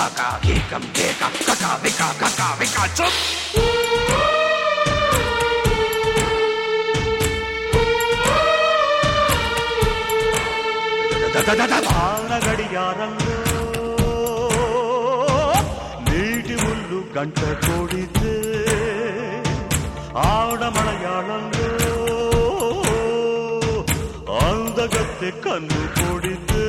కాకా కీకం కేక కకా విక కకా విక చుప్ ఆన గడియారంలో నీటి ముళ్ళు గంట కొడితే ఆడ మలయాళంలో అందగత్తె కన్ను కొడితే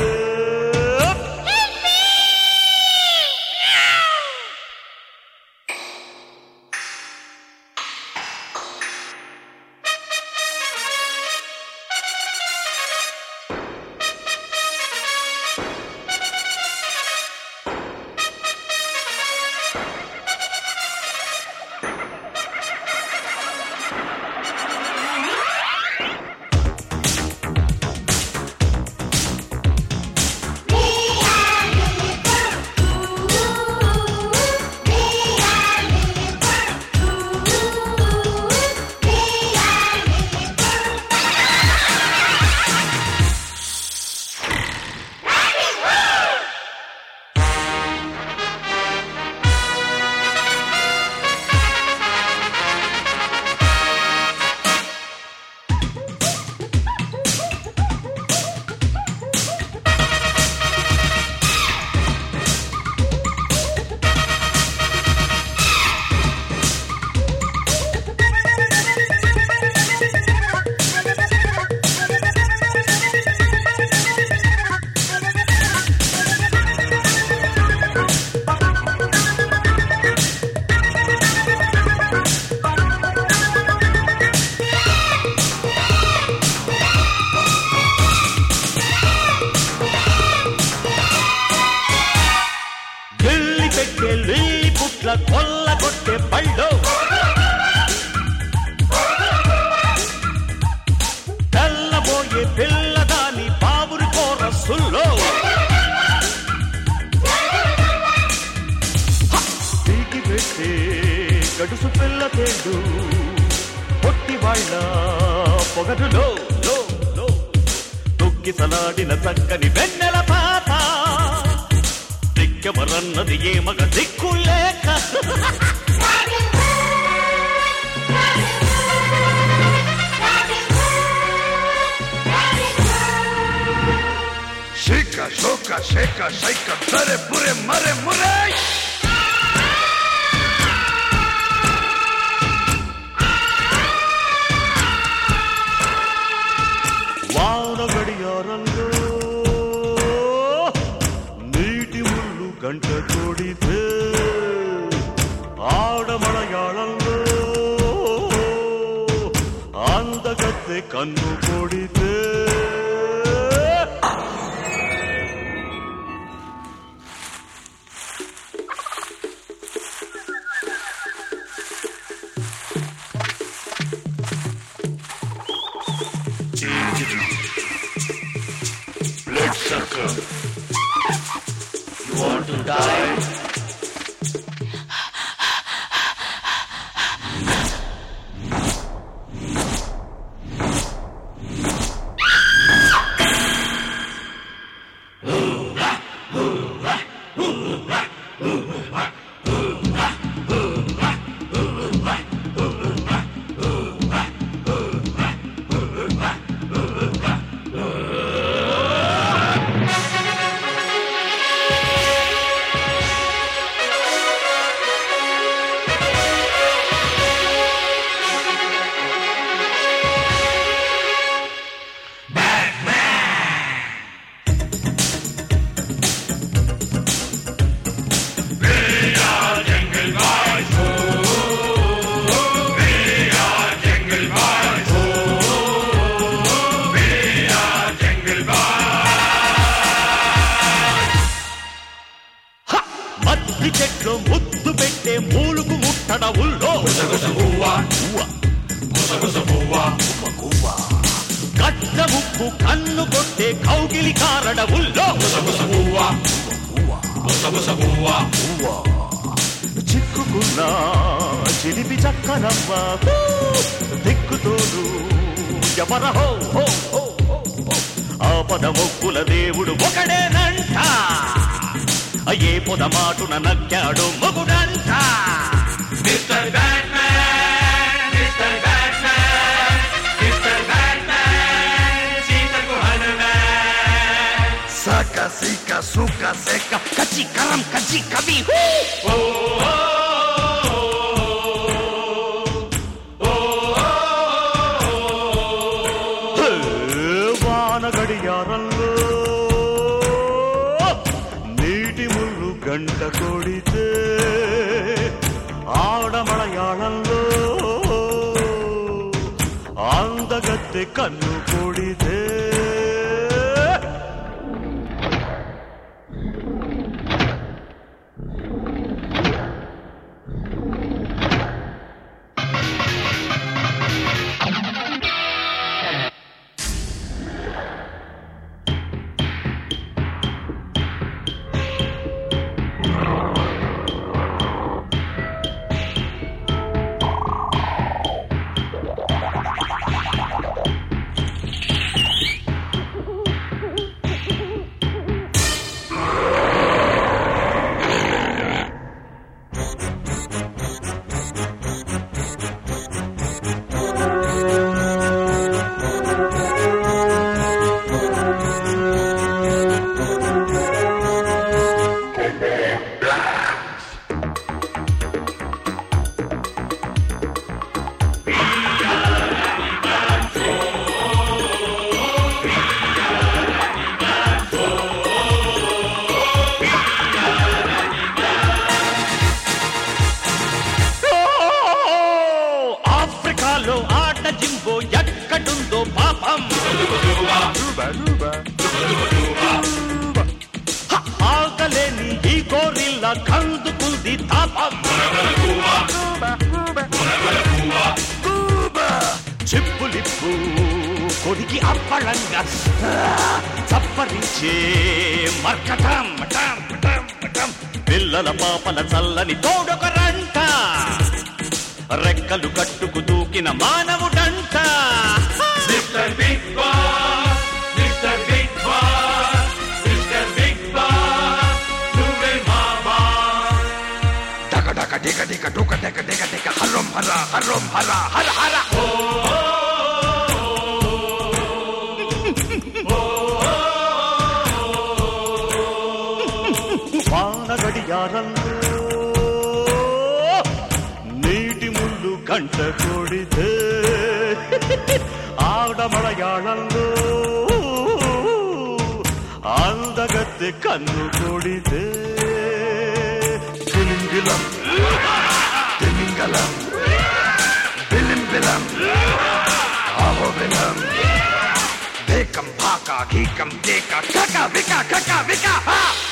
గిల్లి పెట్టే లిల్లి పుట్ల కొల్ల కొట్టే పళ్ళు తెల్లబోయే పిల్లదాని బాబురి కోరసుల్లో పీకి పెట్టే గడుసు పిల్ల తేడు పొట్టి వాళ్ళ పొగరులో లో లో తొక్కిసలాడిన చక్కని వెన్నెల పాత దిక్కమరన్నది ఏ మగ దిక్కు లేక షిక షోక షేక షైక సరే పురే మరే మురే వాన గడియారంలో నీటి ముళ్ళు గంట కొడితే ఆడ మలయాళంలో అందగత్తె కన్ను కొడితే Bloodsucker. You want to die? మద్ది చెట్లు ముద్దు పెట్టే మూలుగు ముట్టడ ఉల్లో గడ్డ ముక్కు కన్ను కొట్టే కౌగిలి కారడ ఉల్లో చిక్కుకున్న చిలిపి చక్కనమ్మ దిక్కుతోడు ఎవరహో హో హో హో, హో. ఆపద మొక్కుల దేవుడు ఒకడేనంట ఏ పొదమాటున నక్కాడు మొగుడంట mister Batman mister Batman mister Batman సీతకు Hanuman Saca, sica, suca, seca. కచి కరం కచి కవి వాన గడియారంలో నీటి ముళ్ళు గంట కొడితే ఆడమలయాళంలో అందగత్తె కన్ను కొడితే ఆఫ్రికాలో ఆట జింబో ఎక్కడుందో పాపం హ, ఆగలేని ఈ గోరిల్లా కందుకుంది తాపం చిప్పులిప్పు కొడికి అప్పళంగా చప్పరించే మర్కటం టం, టం, టం. పిల్లల పాపల చల్లని తోడొకరంట రెక్కలు కట్టుకు దూకిన మానవుడంట mister big boss mister big boss mister big boss నువ్వే మా boss Daka, daka, dika, dika, duka, deka, deka, deka. Harum, hara, harum, hara, hara, hara. వాన గడియారంలో నీటి ముళ్ళు గంట కొడితే ఆడమలయాళంలో అందగత్తె కన్ను కొడితే Tilingilam. Timingalam. Bilimbilam. Ahobilam. Dekam, baka, kikam, deka, kaka, vika, kaka, vika, ha!